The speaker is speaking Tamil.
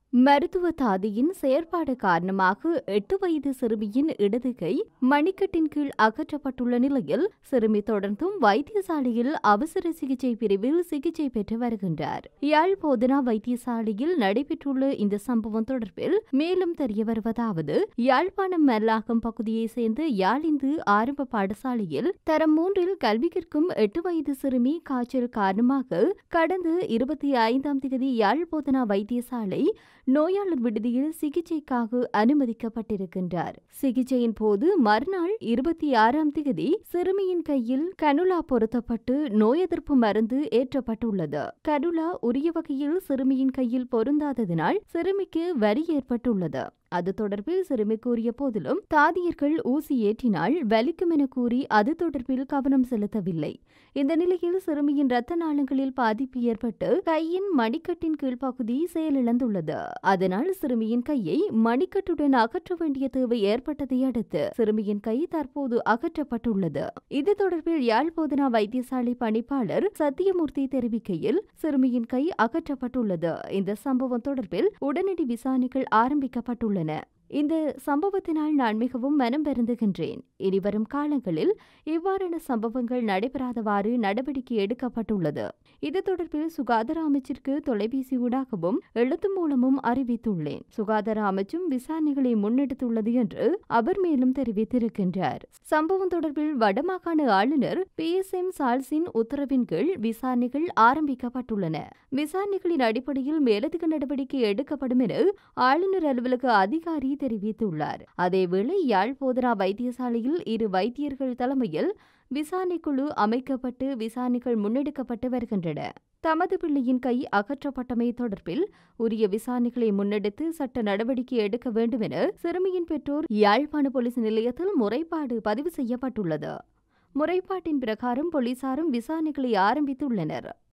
மருத்துவ தாதியின் செயற்பாடு காரணமாக எட்டு வயது சிறுமியின் இடது கை மணிக்கட்டின் கீழ் அகற்றப்பட்டுள்ள நிலையில் சிறுமி தொடர்ந்தும் வைத்தியசாலையில் அவசர சிகிச்சை பிரிவில் சிகிச்சை பெற்று வருகின்றார் யாழ் போதனா வைத்தியசாலையில் நடைபெற்றுள்ள இந்த சம்பவம் தொடர்பில் மேலும் தெரிய வருவதாவது யாழ்ப்பாணம் மல்லாகம் பகுதியைச் சேர்ந்த யாழிந்து ஆரம்ப பாடசாலையில் தரம் மூன்றில் கல்வி கற்கும் எட்டு வயது சிறுமி காய்ச்சல் காரணமாக கடந்த இருபத்தி ஐந்தாம் தேதி யாழ் போதனா வைத்தியசாலை நோயாளர் விடுதியில் சிகிச்சைக்காக அனுமதிக்கப்பட்டிருக்கின்றார் சிகிச்சையின் போது மறுநாள் இருபத்தி ஆறாம் தேதி சிறுமியின் கையில் கனுலா பொருத்தப்பட்டு நோய் எதிர்ப்பு மருந்து ஏற்றப்பட்டுள்ளது கனுலா உரிய வகையில் சிறுமியின் கையில் பொருந்தாததினால் சிறுமிக்கு வரி ஏற்பட்டுள்ளது அது தொடர்பில் சிறுமி கூறிய போதிலும் தாதியர்கள் ஊசி ஏற்றினால் வலிக்கும் என கூறி அது தொடர்பில் கவனம் செலுத்தவில்லை இந்த நிலையில் சிறுமியின் இரத்த நாளங்களில் பாதிப்பு ஏற்பட்டு கையின் மணிக்கட்டின் கீழ்ப்பகுதி செயலிழந்துள்ளது அதனால் சிறுமியின் கையை மணிக்கட்டுடன் அகற்ற வேண்டிய தேவை ஏற்பட்டதை அடுத்து சிறுமியின் கை தற்போது அகற்றப்பட்டுள்ளது இது தொடர்பில் யாழ் போதனா வைத்தியசாலை பணிப்பாளர் சத்தியமூர்த்தி தெரிவிக்கையில் சிறுமியின் கை அகற்றப்பட்டுள்ளது இந்த சம்பவம் தொடர்பில் உடனடி விசாரணைகள் ஆரம்பிக்கப்பட்டுள்ளன இந்த சம்பவத்தினால் நான் மிகவும் மனம் வருந்துகின்றேன் இனிவரும் காலங்களில் இவ்வாறான சம்பவங்கள் நடைபெறாதவாறு நடவடிக்கை எடுக்கப்பட்டுள்ளது இது தொடர்பில் சுகாதார அமைச்சிற்கு தொலைபேசி ஊடாகவும் எழுத்து மூலமும் அறிவித்துள்ளேன் சுகாதார அமைச்சும் விசாரணைகளை முன்னெடுத்துள்ளது என்று அவர் மேலும் தெரிவித்திருக்கின்றார் சம்பவம் தொடர்பில் வடமாகாண ஆளுநர் பி எஸ் எம் சால்சின் உத்தரவின் கீழ் விசாரணைகள் ஆரம்பிக்கப்பட்டுள்ளன விசாரணைகளின் அடிப்படையில் மேலதிக நடவடிக்கை எடுக்கப்படும் என ஆளுநர் அலுவலக அதிகாரி தெரிவித்துள்ளார் அதேவேளை யாழ் போதனா வைத்தியசாலையில் இரு வைத்தியர்கள் தலைமையில் விசாரணைக்குழு அமைக்கப்பட்டு விசாரணைகள் முன்னெடுக்கப்பட்டு வருகின்றன தமது பிள்ளையின் கை அகற்றப்பட்டமை தொடர்பில் உரிய விசாரணைகளை முன்னெடுத்து சட்ட நடவடிக்கை எடுக்க வேண்டும் என சிறுமியின் பெற்றோர் யாழ்ப்பாண போலீஸ் நிலையத்தில் முறைப்பாடு பதிவு செய்யப்பட்டுள்ளது முறைப்பாட்டின் பிரகாரம் போலீசாரும் விசாரணைகளை ஆரம்பித்துள்ளனர்